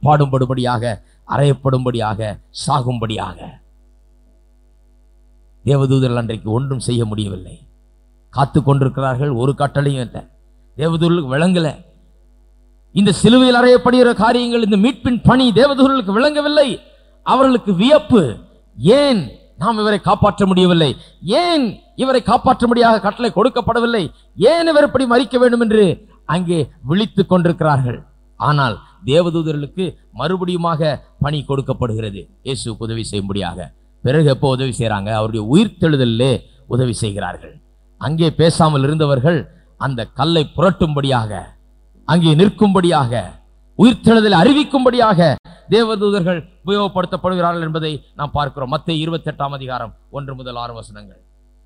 அப்பாடும்படும்படியாக அறையப்படும்படியாக சாகும்படியாக தேவதூதர்கள் அன்றைக்கு ஒன்றும் செய்ய முடியவில்லை காத்து கொண்டிருக்கிறார்கள் ஒரு கட்டளையும் இல்லை தேவதூதர்களுக்கு விளங்கல இந்த சிலுவையில் அறையப்படுகிற காரியங்கள் இந்த மீட்பின் பணி தேவதூதர்களுக்கு விளங்கவில்லை அவர்களுக்கு வியப்பு ஏன் நாம் இவரை காப்பாற்ற முடியவில்லை ஏன் இவரை காப்பாற்றும்படியாக கட்டளை கொடுக்கப்படவில்லை ஏன் இவர் இப்படி மறிக்க வேண்டும் என்று அங்கே விழித்துக் கொண்டிருக்கிறார்கள் ஆனால் தேவதூதர்களுக்கு மறுபடியுமாக பணி கொடுக்கப்படுகிறது இயேசுவுக்கு உதவி செய்யும்படியாக பிறகு எப்போ உதவி செய்றாங்க அவருடைய உயிர்த்தெழுதலிலே உதவி செய்கிறார்கள் அங்கே பேசாமல் இருந்தவர்கள் அந்த கல்லை புரட்டும்படியாக அங்கே நிற்கும்படியாக உயிர்த்தெழுதலை அறிவிக்கும்படியாக தேவதூதர்கள் உபயோகப்படுத்தப்படுகிறார்கள் என்பதை நாம் பார்க்கிறோம் மத்திய இருபத்தி எட்டாம் அதிகாரம் ஒன்று முதல் ஆறு வசனங்கள்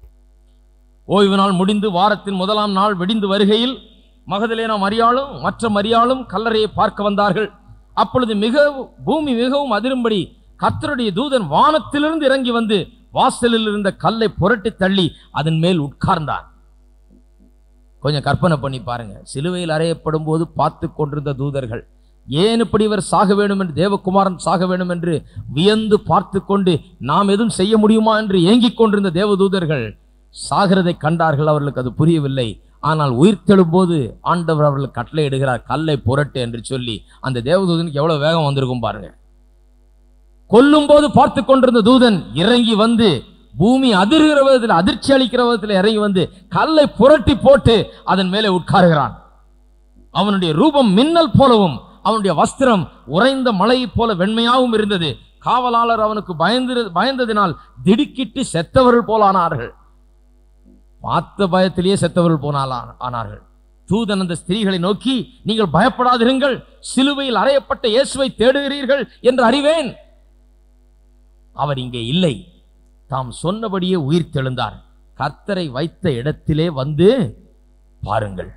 ஓய்வு நாள் முடிந்து வாரத்தின் முதலாம் நாள் வெடிந்து வருகையில் மகதலேனா மரியாளும் மற்ற மரியாளும் கல்லறையை பார்க்க வந்தார்கள் அப்பொழுது மிக பூமி மிகவும் அதிரும்படி கர்த்தருடைய தூதன் வானத்திலிருந்து இறங்கி வந்து வாசலில் இருந்த கல்லை புரட்டி தள்ளி அதன் மேல் உட்கார்ந்தான் கொஞ்சம் கற்பனை பண்ணி பாருங்க சிலுவையில் அறையப்படும் போது பார்த்து கொண்டிருந்த தூதர்கள் ஏன் இப்படி இவர் சாக வேண்டும் என்று தேவகுமாரன் சாக வேண்டும் என்று வியந்து பார்த்து கொண்டு நாம் எதுவும் செய்ய முடியுமா என்று ஏங்கிக் கொண்டிருந்த தேவதூதர்கள் சாகிறதை கண்டார்கள் அவர்களுக்கு அது புரியவில்லை ஆனால் உயிர்த்தெழும் போது ஆண்டவர் அவர்களுக்கு கட்டளை இடுகிறார் கல்லை புரட்டு என்று சொல்லி அந்த தேவதூதனுக்கு எவ்வளவு வேகம் வந்திருக்கும் பாருங்க கொல்லும் போது பார்த்து கொண்டிருந்த தூதன் இறங்கி வந்து பூமி அதிர்கிற விதத்தில் அதிர்ச்சி அளிக்கிற விதத்தில் இறங்கி வந்து கல்லை புரட்டி போட்டு அதன் மேலே உட்காருகிறான் அவனுடைய ரூபம் மின்னல் போலவும் அவனுடைய வஸ்திரம் உறைந்த மலையைப் போல வெண்மையாகவும் இருந்தது காவலாளர் அவனுக்கு பயந்து பயந்ததினால் திடுக்கிட்டு செத்தவர்கள் போலானார்கள் பார்த்த பயத்திலேயே செத்தவர்கள் போனாலா ஆனார்கள் தூதன் அந்த ஸ்திரீகளை நோக்கி நீங்கள் பயப்படாதிருங்கள் சிலுவையில் அறையப்பட்ட இயேசுவை தேடுகிறீர்கள் என்று அறிவேன் அவர் இங்கே இல்லை தாம் சொன்னபடியே உயிர் தெழுந்தார் கர்த்தரை வைத்த இடத்திலே வந்து பாருங்கள்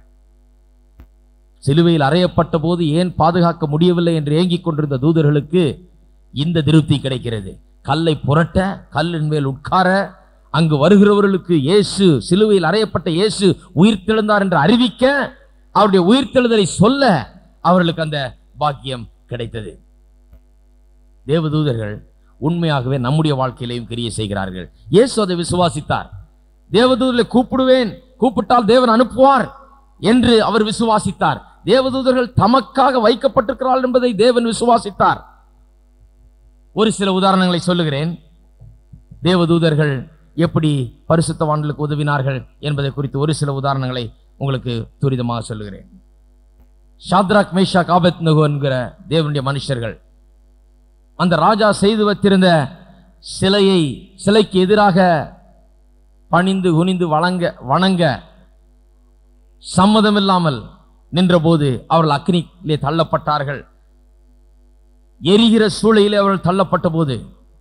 சிலுவையில் அறையப்பட்ட போது ஏன் பாதுகாக்க முடியவில்லை என்று ஏங்கிக் கொண்டிருந்த தூதர்களுக்கு இந்த திருப்தி கிடைக்கிறது கல்லை புரட்ட கல்லின் மேல் உட்கார அங்கு வருகிறவர்களுக்கு இயேசு சிலுவையில் அறையப்பட்ட இயேசு உயிர் தெழுந்தார் என்று அறிவிக்க அவருடைய உயிர்த்தெழுதலை சொல்ல அவர்களுக்கு அந்த பாக்கியம் கிடைத்தது தேவதூதர்கள் உண்மையாகவே நம்முடைய வாழ்க்கையிலையும் கிரியை செய்கிறார்கள் இயேசு அதை விசுவாசித்தார் தேவதூதர்களை கூப்பிடுவேன் கூப்பிட்டால் தேவன் அனுப்புவார் என்று அவர் விசுவாசித்தார் தேவதூதர்கள் தமக்காக வைக்கப்பட்டிருக்கிறார்கள் என்பதை தேவன் விசுவாசித்தார் ஒரு சில உதாரணங்களை சொல்லுகிறேன் தேவதூதர்கள் எப்படி பரிசுத்தவான்களுக்கு உதவினார்கள் என்பதை குறித்து ஒரு சில உதாரணங்களை உங்களுக்கு துரிதமாக சொல்லுகிறேன் ஷாத்ராக் மேஷாக் ஆபத் நகு என்கிற தேவனுடைய மனுஷர்கள் அந்த ராஜா செய்து வைத்திருந்த சிலையை சிலைக்கு எதிராக பணிந்து குனிந்து வணங்க வணங்க சம்மதமில்லாமல் நின்றபோது அவர்கள் அக்னியிலே தள்ளப்பட்டார்கள் எரிகிற சூளையிலே அவர்கள் தள்ளப்பட்ட போது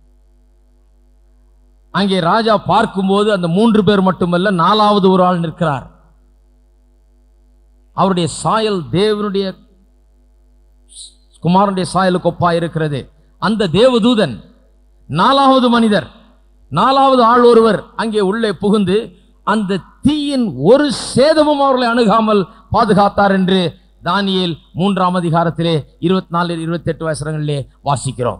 அங்கே ராஜா பார்க்கும்போது அந்த மூன்று பேர் மட்டுமல்ல நாலாவது ஒரு ஆள் நிற்கிறார் அவருடைய சாயல் தேவனுடைய குமாரனுடைய சாயலுக்கு ஒப்பா இருக்கிறது அந்த தேவதூதன் நாலாவது மனிதர் நாலாவது ஆள் ஒருவர் அங்கே உள்ளே புகுந்து அந்த தீயின் ஒரு சேதமும் அவர்களை அணுகாமல் பாதுகாத்தார் என்று தானியேல் மூன்றாம் அதிகாரத்திலே இருபத்தி நாலு இருபத்தி எட்டு வசனங்களிலே வாசிக்கிறோம்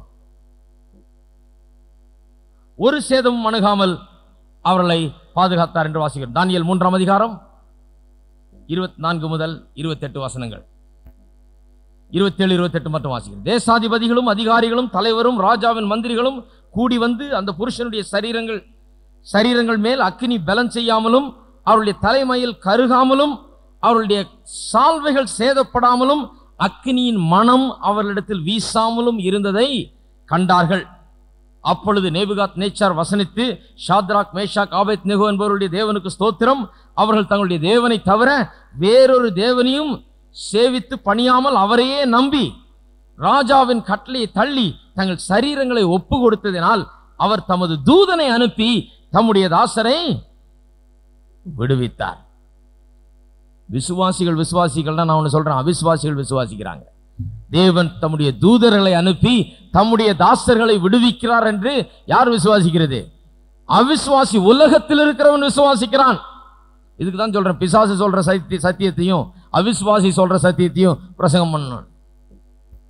ஒரு சேதமும் அணுகாமல் அவர்களை பாதுகாத்தார் என்று வாசிக்கிறோம் தானியேல் மூன்றாம் அதிகாரம் இருபத்தி நான்கு முதல் இருபத்தி எட்டு வசனங்கள் இருபத்தேழு இருபத்தெட்டு மட்டும் வாசிக்கிறோம் தேசாதிபதிகளும் அதிகாரிகளும் தலைவரும் ராஜாவின் மந்திரிகளும் கூடி வந்து அந்த புருஷனுடைய சரீரங்கள் சரீரங்கள் மேல் அக்கினி பலன் செய்யாமலும் அவருடைய தலைமையில் கருகாமலும் அவருடைய சால்வைகள் சேதப்படாமலும் அக்கினியின் மனம் அவர்களிடத்தில் வீசாமலும் இருந்ததை கண்டார்கள் அப்பொழுது நேபுகாத் நேச்சார் வசனித்து ஷாத்ராக் மேஷாக் ஆபேத் நெகோ என்பவருடைய தேவனுக்கு ஸ்தோத்திரம் அவர்கள் தங்களுடைய தேவனை தவிர வேறொரு தேவனையும் சேவித்து பணியாமல் அவரையே நம்பி ராஜாவின் கட்டளையை தள்ளி தங்கள் சரீரங்களை ஒப்பு கொடுத்ததினால் அவர் தமது தூதனை அனுப்பி தம்முடைய தாசரை விடுவித்தார் விசுவாசிகள் விசுவாசிகள்னா நான் ஒன்று சொல்றேன் அவிசுவாசிகள் விசுவாசிக்கிறாங்க தேவன் தம்முடைய தூதர்களை அனுப்பி தம்முடைய தாசர்களை விடுவிக்கிறார் என்று யார் விசுவாசிக்கிறது அவிசுவாசி உலகத்தில் இருக்கிறவன் விசுவாசிக்கிறான் இதுக்கு தான் சொல்றேன் பிசாசு சொல்ற சத்திய சத்தியத்தையும் அவிசுவாசி சொல்ற சத்தியத்தையும் பிரசங்கம் பண்ணணும்